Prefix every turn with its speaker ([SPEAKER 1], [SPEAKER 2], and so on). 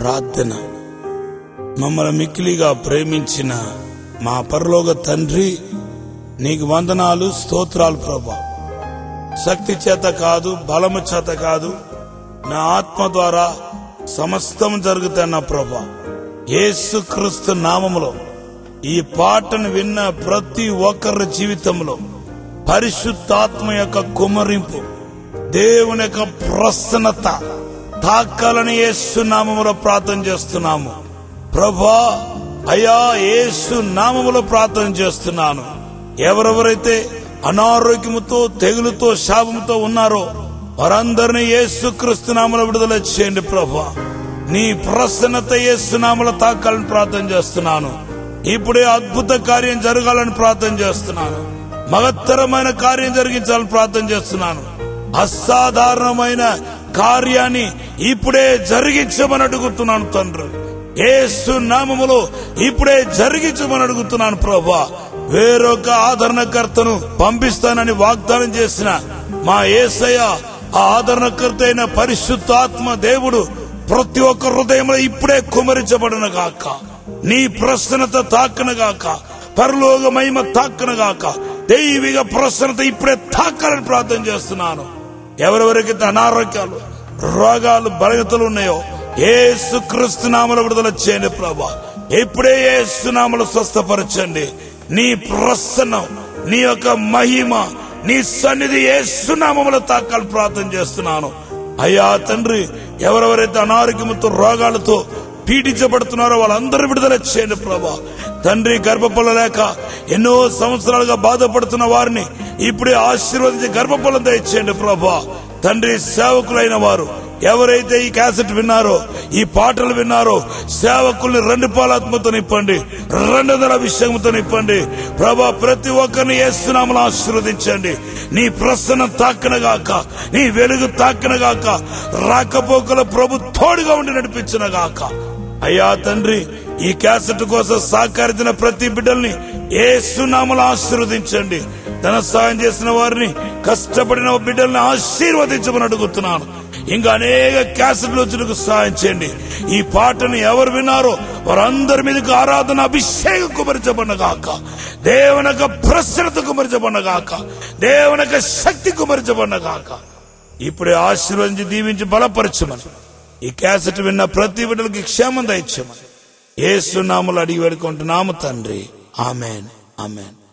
[SPEAKER 1] ప్రార్థన మమ్మల్ని మిక్కిలిగా ప్రేమించిన మా పరలోక తండ్రి నీకు వందనాలు స్తోత్రాలు ప్రభా శక్తి చేత కాదు బలము చేత కాదు నా ఆత్మ ద్వారా సమస్తం జరుగుతున్న ప్రభా యేసు క్రీస్తు నామములో ఈ పాటను విన్న ప్రతి ఒక్కరి జీవితంలో పరిశుద్ధాత్మ యొక్క కుమరింపు దేవుని యొక్క ప్రసన్నత తాకాలని యేసు నామములో ప్రార్థన చేస్తున్నాము ప్రభా అయా యేసు నామములో ప్రార్థన చేస్తున్నాను ఎవరెవరైతే అనారోగ్యముతో తెగులుతో శాపముతో ఉన్నారో వారందరినీ యేసు క్రీస్తు నామలో విడుదల చేయండి ప్రభా నీ ప్రసన్నత యేసు నామలో తాకాలని ప్రార్థన చేస్తున్నాను ఇప్పుడే అద్భుత కార్యం జరగాలని ప్రార్థన చేస్తున్నాను మహత్తరమైన కార్యం జరిగించాలని ప్రార్థన చేస్తున్నాను అసాధారణమైన కార్యాన్ని ఇప్పుడే జరిగించమని అడుగుతున్నాను తండ్రి ఏసు నామములో ఇప్పుడే జరిగించమని అడుగుతున్నాను ప్రభా వేరొక ఆదరణకర్తను పంపిస్తానని వాగ్దానం చేసిన మా ఏసయ్య ఆ ఆదరణకర్త అయిన పరిశుద్ధాత్మ దేవుడు ప్రతి ఒక్క హృదయంలో ఇప్పుడే కుమరించబడిన గాక నీ ప్రసన్నత తాకన గాక పరలోక మహిమ తాకన గాక దైవిక ప్రసన్నత ఇప్పుడే తాకాలని ప్రార్థన చేస్తున్నాను ఎవరెవరికైతే అనారోగ్యాలు రోగాలు బలగతలు ఉన్నాయో ఏసు క్రీస్తు నామల విడుదల చేయండి ప్రభా ఇప్పుడే ఏసు నామలు స్వస్థపరచండి నీ ప్రసన్నం నీ యొక్క మహిమ నీ సన్నిధి ఏసు నామముల తాకాలి ప్రార్థన చేస్తున్నాను అయ్యా తండ్రి ఎవరెవరైతే అనారోగ్యముతో రోగాలతో పీడించబడుతున్నారో వాళ్ళందరూ విడుదల చేయండి ప్రభా తండ్రి గర్భఫలం లేక ఎన్నో సంవత్సరాలుగా బాధపడుతున్న వారిని ఇప్పుడే ఆశీర్వదించి గర్భఫలం దయచేయండి ప్రభా తండ్రి సేవకులైన వారు ఎవరైతే ఈ క్యాసెట్ విన్నారో ఈ పాటలు విన్నారో సేవకుల్ని రెండు పాలాత్మతో నింపండి రెండు వందల అభిషేకంతో నింపండి ప్రభా ప్రతి ఒక్కరిని ఏసునామలు ఆశీర్వదించండి నీ ప్రసన్న తాకనగాక నీ వెలుగు తాకనగాక రాకపోకల ప్రభు తోడుగా ఉండి నడిపించనగాక అయ్యా తండ్రి ఈ క్యాసెట్ కోసం సహకరించిన ప్రతి బిడ్డల్ని ఏసునామలు ఆశీర్వదించండి ధన సహాయం చేసిన వారిని కష్టపడిన బిడ్డల్ని ఆశీర్వదించమని అడుగుతున్నాను ఇంకా అనేక క్యాసెట్లు వచ్చినకు సహాయం చేయండి ఈ పాటను ఎవరు విన్నారో వారందరి మీదకి ఆరాధన అభిషేకం కుమరించబడినగాక దేవునక ప్రసన్నత కుమరించబడినగాక దేవునక శక్తి కుమరించబడినగాక ఇప్పుడే ఆశీర్వదించి దీవించి బలపరచమని ఈ క్యాసెట్ విన్న ప్రతి బిడ్డలకి క్షేమం దయచేయమని ఏసునాములు అడిగి వేడుకుంటున్నాము తండ్రి ఆమెన్ ఆమెన్